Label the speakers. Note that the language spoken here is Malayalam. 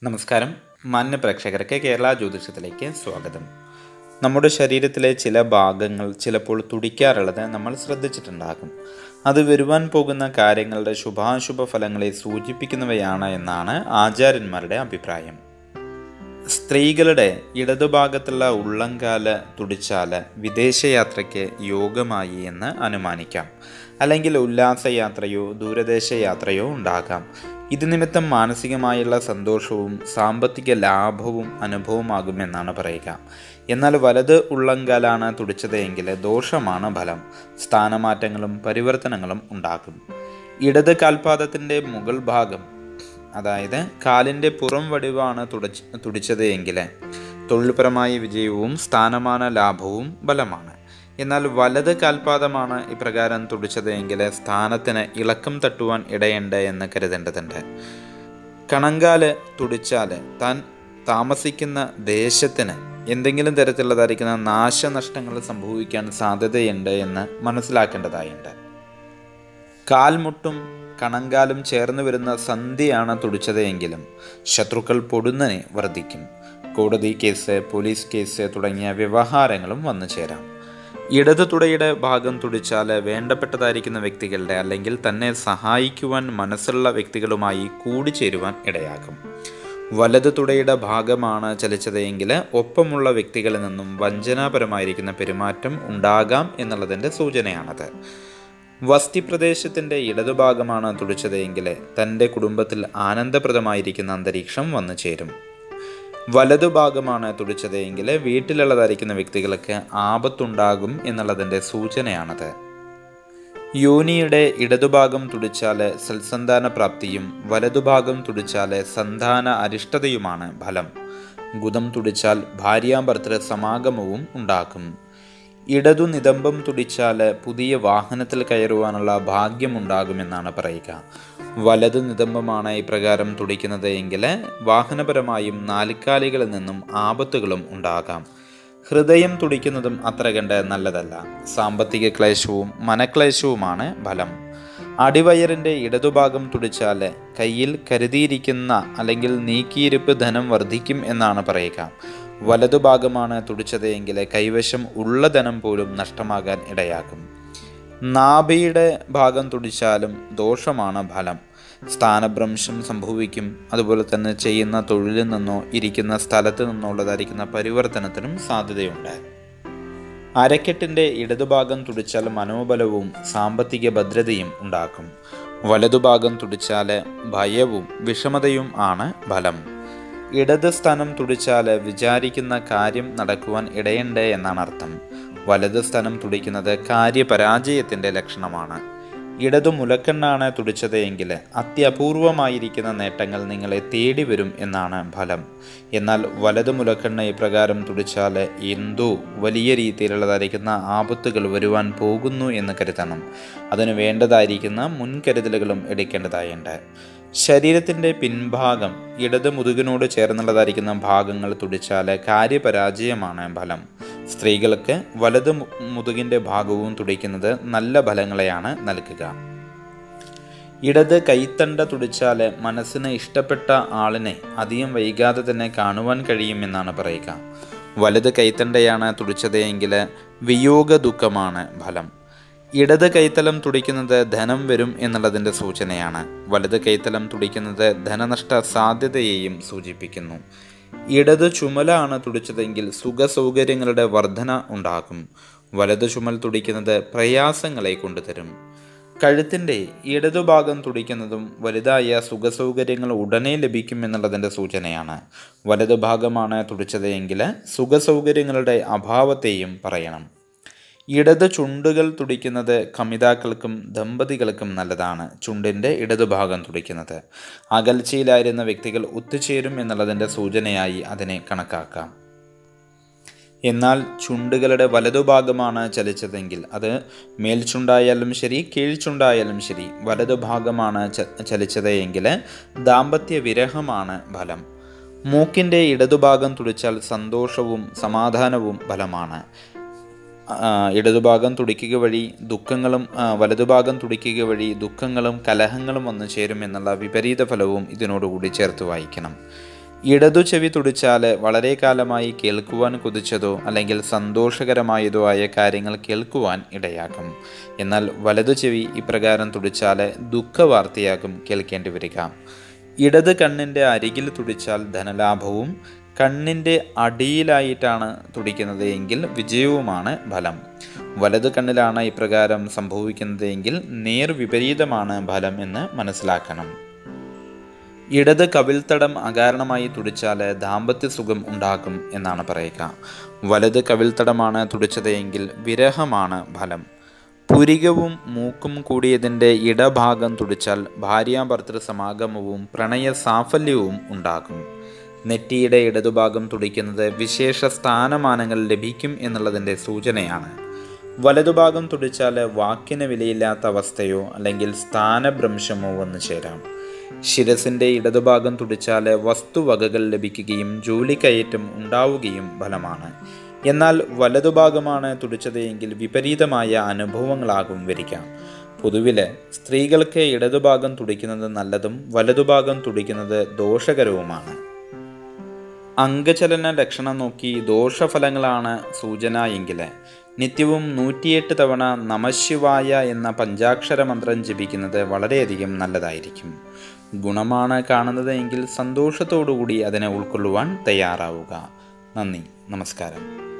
Speaker 1: നമസ്കാരം മാന്യ പ്രേക്ഷകർക്ക് കേരള ജ്യോതിഷത്തിലേക്ക് സ്വാഗതം നമ്മുടെ ശരീരത്തിലെ ചില ഭാഗങ്ങൾ ചിലപ്പോൾ തുടിക്കാറുള്ളത് നമ്മൾ ശ്രദ്ധിച്ചിട്ടുണ്ടാകും അത് വരുവാൻ പോകുന്ന കാര്യങ്ങളുടെ ശുഭാശുഭ ഫലങ്ങളെ സൂചിപ്പിക്കുന്നവയാണ് എന്നാണ് ആചാര്യന്മാരുടെ അഭിപ്രായം സ്ത്രീകളുടെ ഇടതുഭാഗത്തുള്ള ഉള്ളംകാല് തുടിച്ചാല് വിദേശയാത്രയ്ക്ക് യോഗമായി എന്ന് അനുമാനിക്കാം അല്ലെങ്കിൽ ഉല്ലാസയാത്രയോ ദൂരദേശ യാത്രയോ ഉണ്ടാകാം ഇത് നിമിത്തം മാനസികമായുള്ള സന്തോഷവും സാമ്പത്തിക ലാഭവും അനുഭവമാകുമെന്നാണ് പറയുക എന്നാൽ വലത് ഉള്ളംകാലാണ് തുടിച്ചത് എങ്കിൽ ദോഷമാണ് ഫലം സ്ഥാനമാറ്റങ്ങളും പരിവർത്തനങ്ങളും ഉണ്ടാകും ഇടത് കാൽപാദത്തിൻ്റെ മുകൾ ഭാഗം അതായത് കാലിൻ്റെ പുറം വടിവാണ് തുടച്ച് തുടിച്ചത് എങ്കിൽ തൊഴിൽപരമായ വിജയവും സ്ഥാനമാന ലാഭവും ബലമാണ് എന്നാൽ വലത് കാൽപാദമാണ് ഇപ്രകാരം തുടിച്ചത് എങ്കിൽ സ്ഥാനത്തിന് ഇളക്കം തട്ടുവാൻ ഇടയുണ്ട് എന്ന് കരുതേണ്ടതുണ്ട് കണങ്കാല് തുടിച്ചാൽ താൻ താമസിക്കുന്ന ദേശത്തിന് എന്തെങ്കിലും തരത്തിലുള്ളതായിരിക്കുന്ന നാശനഷ്ടങ്ങൾ സംഭവിക്കാൻ സാധ്യതയുണ്ട് എന്ന് മനസ്സിലാക്കേണ്ടതായുണ്ട് കാൽമുട്ടും കണങ്കാലും ചേർന്ന് വരുന്ന സന്ധിയാണ് തുടിച്ചത് എങ്കിലും ശത്രുക്കൾ പൊടുന്നനെ വർദ്ധിക്കും കോടതി കേസ് പോലീസ് കേസ് തുടങ്ങിയ വ്യവഹാരങ്ങളും വന്നു ചേരാം ഇടതു തുടയുടെ ഭാഗം തുടിച്ചാൽ വേണ്ടപ്പെട്ടതായിരിക്കുന്ന വ്യക്തികളുടെ അല്ലെങ്കിൽ തന്നെ സഹായിക്കുവാൻ മനസ്സുള്ള വ്യക്തികളുമായി കൂടിച്ചേരുവാൻ ഇടയാക്കും വലത് തുടയുടെ ഭാഗമാണ് ചലിച്ചത് എങ്കിൽ ഒപ്പമുള്ള വ്യക്തികളിൽ നിന്നും വഞ്ചനാപരമായിരിക്കുന്ന പെരുമാറ്റം ഉണ്ടാകാം എന്നുള്ളതിൻ്റെ സൂചനയാണത് വസ്തിപ്രദേശത്തിൻ്റെ ഇടതുഭാഗമാണ് തുടിച്ചത് എങ്കിൽ തൻ്റെ കുടുംബത്തിൽ ആനന്ദപ്രദമായിരിക്കുന്ന അന്തരീക്ഷം വന്നു ചേരും വലതുഭാഗമാണ് തുടിച്ചത് എങ്കിൽ വീട്ടിലുള്ളതായിരിക്കുന്ന വ്യക്തികൾക്ക് ആപത്തുണ്ടാകും എന്നുള്ളതിൻ്റെ സൂചനയാണത് യോനിയുടെ ഇടതുഭാഗം തുടിച്ചാൽ സൽസന്താന പ്രാപ്തിയും വലതുഭാഗം തുടിച്ചാൽ സന്താന അരിഷ്ടതയുമാണ് ഫലം ഗുദം തുടിച്ചാൽ ഭാര്യാഭർത്തൃ സമാഗമവും ഉണ്ടാക്കും ഇടതു നിതംബം തുടിച്ചാൽ പുതിയ വാഹനത്തിൽ കയറുവാനുള്ള ഭാഗ്യമുണ്ടാകുമെന്നാണ് പറയുക വലതു നിതംബമാണ് ഇപ്രകാരം തുടിക്കുന്നത് എങ്കിൽ വാഹനപരമായും നാൽക്കാലികളിൽ നിന്നും ആപത്തുകളും ഉണ്ടാകാം ഹൃദയം തുടിക്കുന്നതും അത്ര കണ്ട് നല്ലതല്ല സാമ്പത്തിക ക്ലേശവും മനക്ലേശവുമാണ് ഫലം അടിവയറിൻ്റെ ഇടതുഭാഗം തുടിച്ചാൽ കയ്യിൽ കരുതിയിരിക്കുന്ന അല്ലെങ്കിൽ നീക്കിയിരിപ്പ് ധനം വർദ്ധിക്കും എന്നാണ് പറയുക വലതുഭാഗമാണ് തുടിച്ചത് എങ്കിൽ കൈവശം ഉള്ള ധനം പോലും നഷ്ടമാകാൻ ഇടയാക്കും നാഭിയുടെ ഭാഗം തുടിച്ചാലും ദോഷമാണ് ഫലം സ്ഥാനഭ്രംശം സംഭവിക്കും അതുപോലെ തന്നെ ചെയ്യുന്ന തൊഴിലിൽ നിന്നോ ഇരിക്കുന്ന സ്ഥലത്ത് നിന്നോ ഉള്ളതായിരിക്കുന്ന പരിവർത്തനത്തിനും സാധ്യതയുണ്ട് അരക്കെട്ടിൻ്റെ ഇടതുഭാഗം തുടിച്ചാൽ മനോബലവും സാമ്പത്തിക ഭദ്രതയും ഉണ്ടാക്കും വലതുഭാഗം തുടിച്ചാൽ ഭയവും വിഷമതയും ആണ് ഫലം ഇടത് സ്ഥാനം തുടിച്ചാൽ വിചാരിക്കുന്ന കാര്യം നടക്കുവാൻ ഇടയുണ്ട് എന്നാണ് അർത്ഥം വലത് സ്ഥാനം തുടിക്കുന്നത് കാര്യപരാജയത്തിൻ്റെ ലക്ഷണമാണ് ഇടതു മുലക്കണ്ണാണ് തുടിച്ചത് എങ്കിൽ അത്യപൂർവമായിരിക്കുന്ന നേട്ടങ്ങൾ നിങ്ങളെ തേടി വരും എന്നാണ് ഫലം എന്നാൽ വലതു മുലക്കണ്ണ് ഇപ്രകാരം തുടിച്ചാൽ എന്തോ വലിയ രീതിയിലുള്ളതായിരിക്കുന്ന ആപത്തുകൾ വരുവാൻ പോകുന്നു എന്ന് കരുതണം അതിന് വേണ്ടതായിരിക്കുന്ന മുൻകരുതലുകളും എടുക്കേണ്ടതായുണ്ട് ശരീരത്തിൻ്റെ പിൻഭാഗം ഇടത് മുതുകിനോട് ചേർന്നുള്ളതായിരിക്കുന്ന ഭാഗങ്ങൾ തുടിച്ചാൽ കാര്യപരാജയമാണ് ഫലം സ്ത്രീകൾക്ക് വലത് മുതുകിൻ്റെ ഭാഗവും തുടിക്കുന്നത് നല്ല ഫലങ്ങളെയാണ് നൽകുക ഇടത് കൈത്തണ്ട തുടിച്ചാൽ മനസ്സിന് ഇഷ്ടപ്പെട്ട ആളിനെ അധികം വൈകാതെ തന്നെ കാണുവാൻ കഴിയുമെന്നാണ് പറയുക വലത് കൈത്തണ്ടയാണ് തുടിച്ചത് എങ്കിൽ വിയോഗ ദുഃഖമാണ് ഫലം ഇടത് കൈത്തലം തുടിക്കുന്നത് ധനം വരും എന്നുള്ളതിൻ്റെ സൂചനയാണ് വലത് കൈത്തലം തുടിക്കുന്നത് ധനനഷ്ട സാധ്യതയെയും സൂചിപ്പിക്കുന്നു ഇടത് ചുമലാണ് തുടിച്ചതെങ്കിൽ സുഖസൗകര്യങ്ങളുടെ വർധന ഉണ്ടാകും വലത് ചുമൽ തുടിക്കുന്നത് പ്രയാസങ്ങളെ കൊണ്ടുതരും കഴുത്തിൻ്റെ ഇടതുഭാഗം തുടിക്കുന്നതും വലുതായ സുഖസൗകര്യങ്ങൾ ഉടനെ ലഭിക്കും എന്നുള്ളതിൻ്റെ സൂചനയാണ് വലതുഭാഗമാണ് തുടിച്ചത് എങ്കിൽ സുഖസൗകര്യങ്ങളുടെ അഭാവത്തെയും പറയണം ഇടത് ചുണ്ടുകൾ തുടിക്കുന്നത് കമിതാക്കൾക്കും ദമ്പതികൾക്കും നല്ലതാണ് ചുണ്ടിൻ്റെ ഇടതുഭാഗം തുടിക്കുന്നത് അകൽച്ചയിലായിരുന്ന വ്യക്തികൾ ഒത്തുചേരും എന്നുള്ളതിൻ്റെ സൂചനയായി അതിനെ കണക്കാക്കാം എന്നാൽ ചുണ്ടുകളുടെ വലതുഭാഗമാണ് ചലിച്ചതെങ്കിൽ അത് മേൽചുണ്ടായാലും ശരി കീഴ്ചുണ്ടായാലും ശരി വലതുഭാഗമാണ് ചലിച്ചത് എങ്കിൽ ദാമ്പത്യ വിരഹമാണ് ഫലം മൂക്കിൻ്റെ ഇടതുഭാഗം തുടിച്ചാൽ സന്തോഷവും സമാധാനവും ഫലമാണ് ആ, ഇടതുഭാഗം തുടിക്കുക വഴി ദുഃഖങ്ങളും ആ, വലതുഭാഗം തുടിക്കുക വഴി ദുഃഖങ്ങളും കലഹങ്ങളും വന്നു ചേരും എന്നുള്ള വിപരീത ഫലവും ഇതിനോടുകൂടി ചേർത്ത് വായിക്കണം ഇടതു ചെവി തുടിച്ചാൽ വളരെ കാലമായി കേൾക്കുവാൻ കുതിച്ചതോ അല്ലെങ്കിൽ സന്തോഷകരമായതോ ആയ കാര്യങ്ങൾ കേൾക്കുവാൻ ഇടയാക്കും എന്നാൽ വലതു ചെവി ഇപ്രകാരം തുടിച്ചാൽ ദുഃഖവാർത്തയാകും കേൾക്കേണ്ടി വരിക ഇടത് കണ്ണിൻ്റെ അരികിൽ തുടിച്ചാൽ ധനലാഭവും കണ്ണിൻ്റെ അടിയിലായിട്ടാണ് തുടിക്കുന്നത് എങ്കിൽ വിജയവുമാണ് ഫലം വലത് കണ്ണിലാണ് ഇപ്രകാരം സംഭവിക്കുന്നത് എങ്കിൽ നേർവിപരീതമാണ് ഫലം എന്ന് മനസ്സിലാക്കണം ഇടത് കവിൽത്തടം അകാരണമായി തുടിച്ചാൽ ദാമ്പത്യ സുഖം ഉണ്ടാക്കും എന്നാണ് പറയുക വലത് കവിൽത്തടമാണ് തുടിച്ചത് എങ്കിൽ വിരഹമാണ് ഫലം പുരികവും മൂക്കും കൂടിയതിൻ്റെ ഇടഭാഗം തുടിച്ചാൽ ഭാര്യാഭർത്തൃ സമാഗമവും പ്രണയ സാഫല്യവും ഉണ്ടാകും നെറ്റിയുടെ ഇടതുഭാഗം തുടിക്കുന്നത് വിശേഷ സ്ഥാനമാനങ്ങൾ ലഭിക്കും എന്നുള്ളതിൻ്റെ സൂചനയാണ് വലതുഭാഗം തുടിച്ചാൽ വാക്കിന് വിലയില്ലാത്ത അവസ്ഥയോ അല്ലെങ്കിൽ സ്ഥാനഭ്രംശമോ വന്നു ചേരാം ശിരസിൻ്റെ ഇടതുഭാഗം തുടിച്ചാൽ വസ്തുവകകൾ ലഭിക്കുകയും ജോലി കയറ്റം ഉണ്ടാവുകയും ഫലമാണ് എന്നാൽ വലതുഭാഗമാണ് തുടിച്ചത് എങ്കിൽ വിപരീതമായ അനുഭവങ്ങളാകും വരിക്കാം പൊതുവിൽ സ്ത്രീകൾക്ക് ഇടതുഭാഗം തുടിക്കുന്നത് നല്ലതും വലതുഭാഗം തുടിക്കുന്നത് ദോഷകരവുമാണ് അംഗചലന ലക്ഷണം നോക്കി ദോഷഫലങ്ങളാണ് സൂചന എങ്കിൽ നിത്യവും നൂറ്റിയെട്ട് തവണ നമശിവായ എന്ന പഞ്ചാക്ഷര മന്ത്രം ജപിക്കുന്നത് വളരെയധികം നല്ലതായിരിക്കും ഗുണമാണ് കാണുന്നത് എങ്കിൽ സന്തോഷത്തോടുകൂടി അതിനെ ഉൾക്കൊള്ളുവാൻ തയ്യാറാവുക നന്ദി നമസ്കാരം